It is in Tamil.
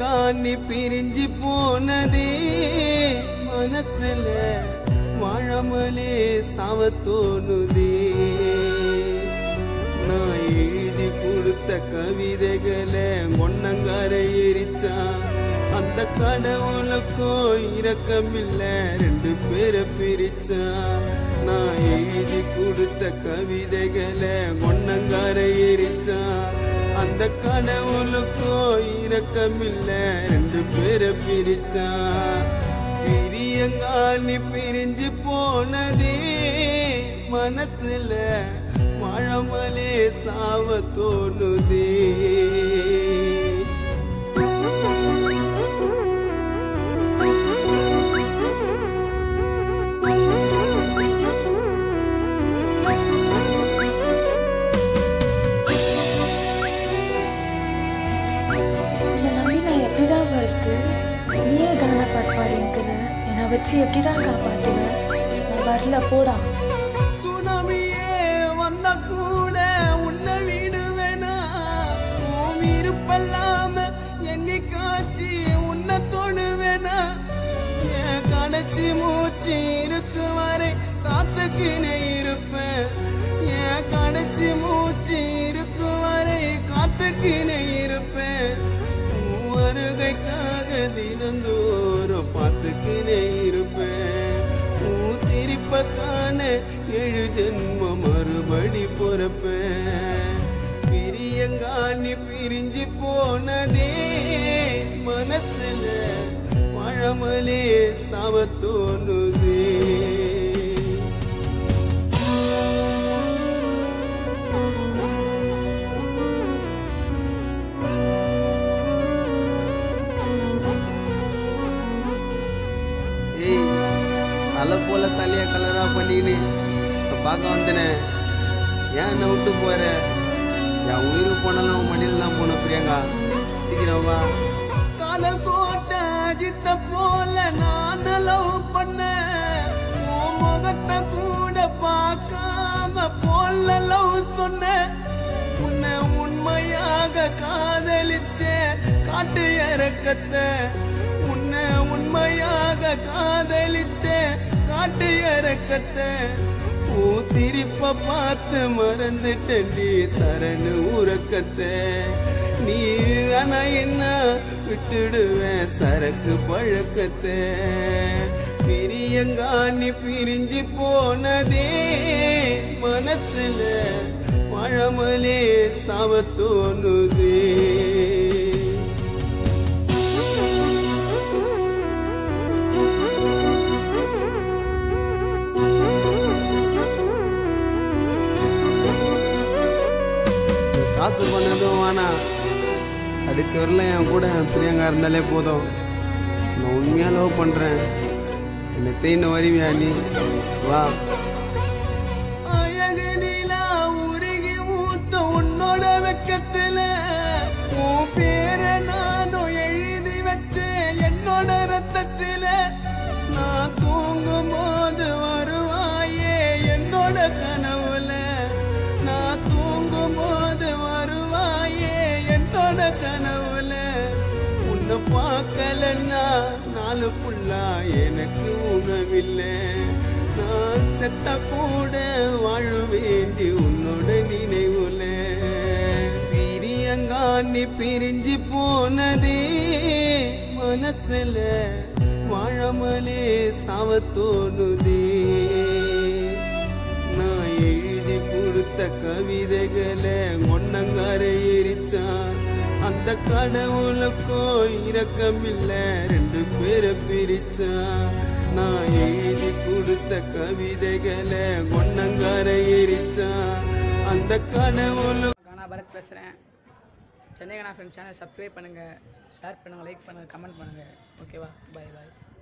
பிரியங்காண்ணி பிரிஞ்சு போனதே மனசுல வாழமலே சாவ தோணுதே நான் எழுதி கொடுத்த கவிதைகளை ஒன்னங்கார எரிச்சான் அந்த கடவுளுக்கும் இரக்கமில்ல ரெண்டு பேரை பிரிச்சான் நான் எழுதி கொடுத்த கவிதைகளை ஒன்னங்கார எரிச்சான் அந்த கடவுளுக்கும் இரக்கமில்ல ரெண்டு பேரை பிரிச்சான் பிரியங்காலி பிரிஞ்சு போனதே மனசுல வாழமலே சாவ தோணுதே இந்த நம்பி நான் எப்படிடா வருது நீயே கானா பாட்டு பாடிங்கிற என்னை வச்சு எப்படிடா காப்பாத்துவ நான் வரல போடா சுனாமியே வந்த கூட உன்னை விடுவேனா உன் விருப்பல்லாம என்னை காட்சி உன்னை தொடுவேனா என் கடைசி மூச்சு இருக்கு வரை காத்துக்கினே இருப்பேன் என் கடைசி மூச்சு இருக்கு வரை காத்துக்கினே இருப்பேன் உன் வருகைக்காக தினந்தோறும் பார்த்துக்கினே இருப்பேன் உன் சிரிப்ப காண ஏழு ஜென்மம் மறுபடி பொறப்பேன் பிரியங்காணி பிரிஞ்சு போனதே மனசுல வாழமலே சாவ தோணுதே ஏய் தலை போல தலைய கலரா பண்ணின்னு இப்ப பார்க்க வந்தனே ஏன் என்னை விட்டு போற என் உயிர் போனாலும் உன் மடியில தான் போன பிரியங்கா சீக்கிரம் வா காதல் கோட்டை அஜித்த போல நான் லவ் பண்ண உன் முகத்தை கூட பார்க்காம போல லவ் சொன்ன உன்னை உண்மையாக காதலிச்சே காட்டு இறக்கத்தை உன்னை உண்மையாக காதலிச்சே காட்டு இறக்கத்தை உன் சிரிப்ப பார்த்து மறந்துட்டண்டி சரணு உறக்கத்தை நீ வேணா என்ன விட்டுடுவேன் சரக்கு பழக்கத்தை பிரியங்காணி பிரிஞ்சு போனதே மனசுல பழமலே சாவ தோணுதே காசு பண்ணதும் வேணாம் கடைசி வரல என் கூட பிரியங்கா இருந்தாலே போதும் நான் உண்மையா லவ் பண்றேன் என்னை தேய்ன வருவியா நீ வா அழகனிலா உருகி ஊத்த உன்னோட வெக்கத்துல உன் பேரை நானும் எழுதி வச்சேன் என்னோட ரத்தத்துல நான் தூங்கும் போது வருவாயே என்னோட கனவுல நான் தூங்கும் போது வருவாயே என்னோட கனவுல உன்னை பார்க்கலன்னா நாலு புள்ளா எனக்கு உணவில்லை நான் செத்தா கூட வாழ வேண்டி உன்னோட நினைவுல பிரியங்காண்ணி பிரிஞ்சு போனதே மனசுல வாழமலே சாவ தோணுதே நான் எழுதி கொடுத்த கவிதைகளை ஒன்னங்கார எரிச்சான் அந்த கடவுளுக்கும் இரக்கமில்ல ரெண்டு பேரை பிரிச்சான் நான் எழுதி கொடுத்த கவிதைகளை ஒன்னங்கார எரிச்சான் அந்த கடவுளுக்கு கானா பரத் பேசுகிறேன் Chennai Gana friends channel subscribe பண்ணுங்கள் ஷேர் பண்ணுங்கள் லைக் பண்ணுங்கள் கமெண்ட் பண்ணுங்கள் ஓகேவா பை பாய்